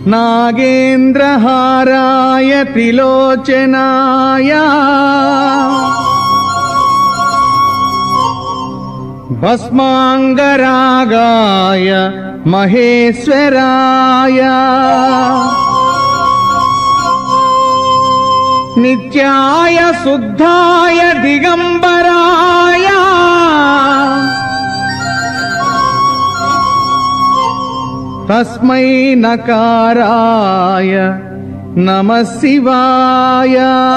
नागेन्द्रहाराय त्रिलोचनाय भस्माङ्गरागाय महेश्वराय नित्याय शुद्धाय दिगम्बराय तस्मै नकाराय नमः शिवाय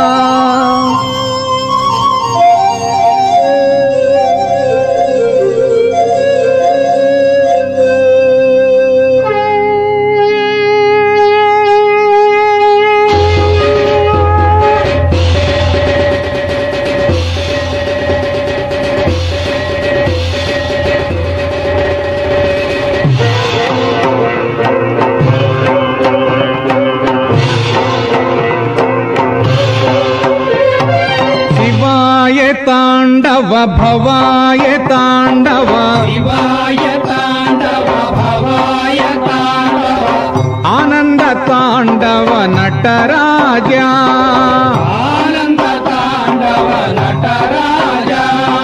शिवाय ताण्डव भवाय ताण्डव शिवाय ताण्डव भवाय ताण्डव आनन्द ताण्डव नटराजा आनन्द ताण्डव नटराजा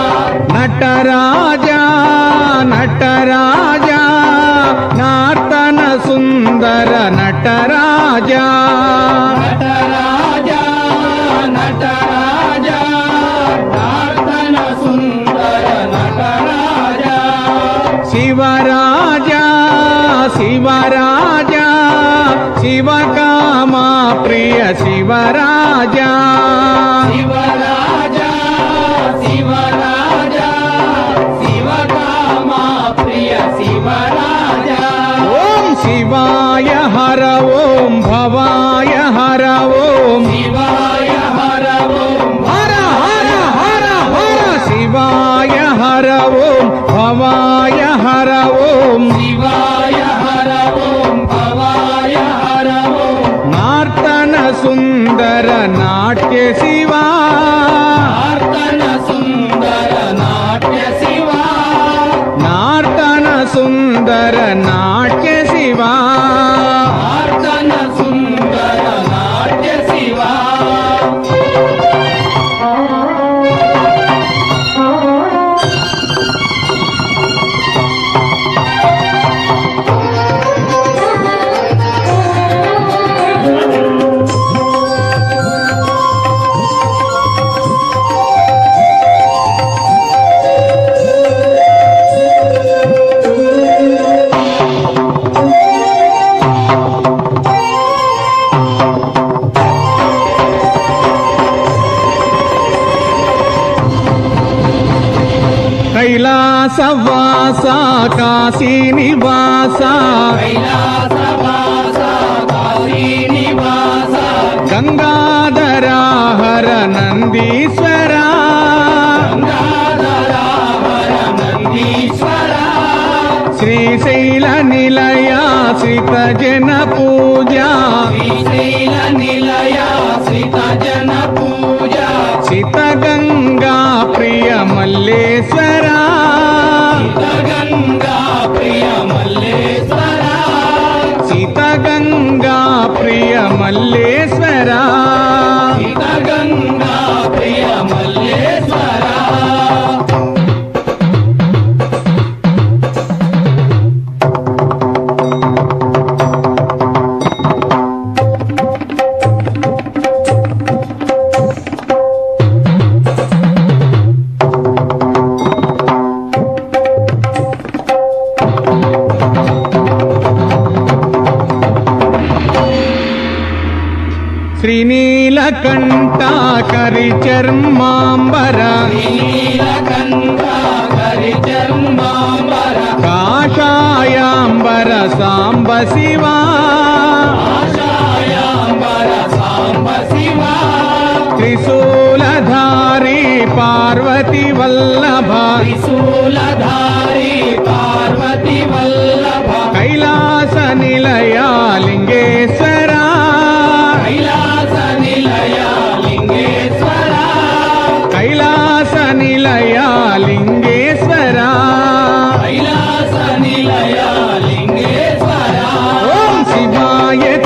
नटराजा नटराजा नार्तन सुन्दर नटराजा नटराजा नटराजा नार्दन सुन्दर नटराजा शिवराजा शिवराजा शिवकामा प्रिय शिवराजा शिवराजा शिवराजा शिवकामा प्रिय शिवराजा ॐ शिवाय हर ॐ भवाय हर ॐ शिवाय हर ॐ हर हर हर हर शिवाय हर ॐ भवाय हर ॐ शिवाय हर ॐ भवाय हर ॐ नार्तन सुन्दर नाट्य शिवा नार्दन सुन्दर नाट्य शिवा नार्तन सुन्दर नाट्य शिवा नार्दन सुन्दर नाट्य शिवा कैलासवास काशीनिवास कैलासवास काशीनिवास गङ्गाधरा हर नन्दीश्वरा गङ्गाधरा हर नन्दीश्वरा श्रीशैलनिलया श्रितजन पूजा श्रीशैलनिलया श्रितजन पूजा श्रितगङ्गा प्रिय मल्लेश्वरा गङ्गा प्रिय मल्लेश्वरा सीतगङ्गा प्रिय मल्लेश्वरा गङ्गा प्रिय मल्लेश्वरा श्रीनीलकण्ठा करिचर्माम्बर नीलकण्ठा करिचर्माम्बर काषायाम्बर साम्ब शिवा आशायाम्बर साम्ब शिवा त्रिशूलधारी पार्वती वल्लभ त्रिशूलधारी पार्वती वल्लभ कैलास निलया लिङ्गेश्वरा कैलास निलया लिङ्गेश्वरा कैलास निलया लिङ्गेश्वरा कैलास निलया लिङ्गेश्वरा ॐ शिवाय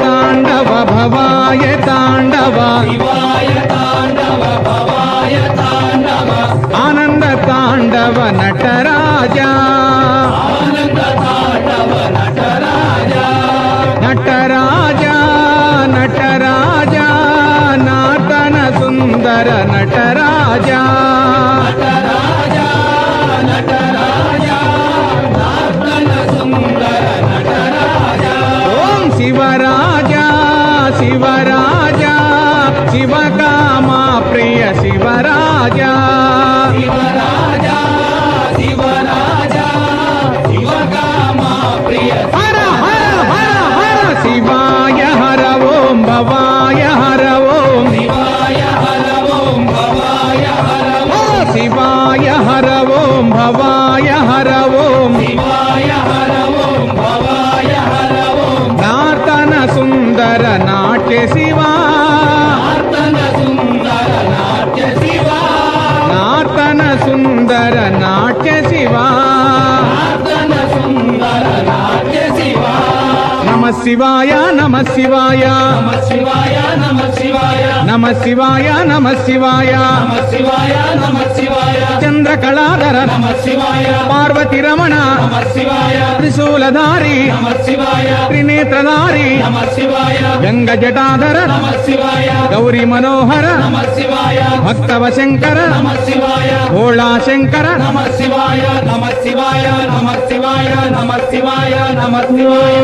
శివరాజా శివకామా ప్రియ శివరాజా శివరాజా శివరాజా శివకామా ప్రియ హర హర హర హర శివాయ హర ఓం భవాయ హర ఓం శివాయ హర ఓం భవాయ హర ఓ శివాయ హర ఓం భవాయ హర ఓం శివాయ హర ఓం భవాయ హర ఓం నార్తన సుందర నాట్య శివా నార్తన సుందర నాట్య శివా నార్తన సుందర నాట్య శివా నార్తన సుందర నాట్య శివా నమ శివాయ నమ శివాయ నమ శివాయ నమ శివాయ నమ శివాయ నమ శివాయ నమ శివాయ నమ శివాయ చంద్రకళాధర నమ శివాయ పార్వతి రమణ నమ శివాయ త్రిశూలధారి నమ శివాయ త్రినేత్రధారి నమ శివాయ గంగ జటాధర నమ శివాయ గౌరి మనోహర నమ శివాయ భక్తవ శంకర నమ శివాయ భోళా శంకర నమ శివాయ నమ శివాయ నమ శివాయ నమ శివాయ నమ శివాయ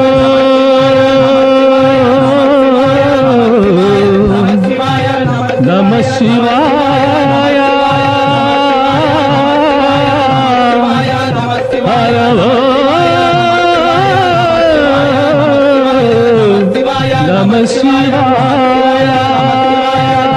నమ శివాయ నమ శివాయ నమ శివాయ నమ శివాయ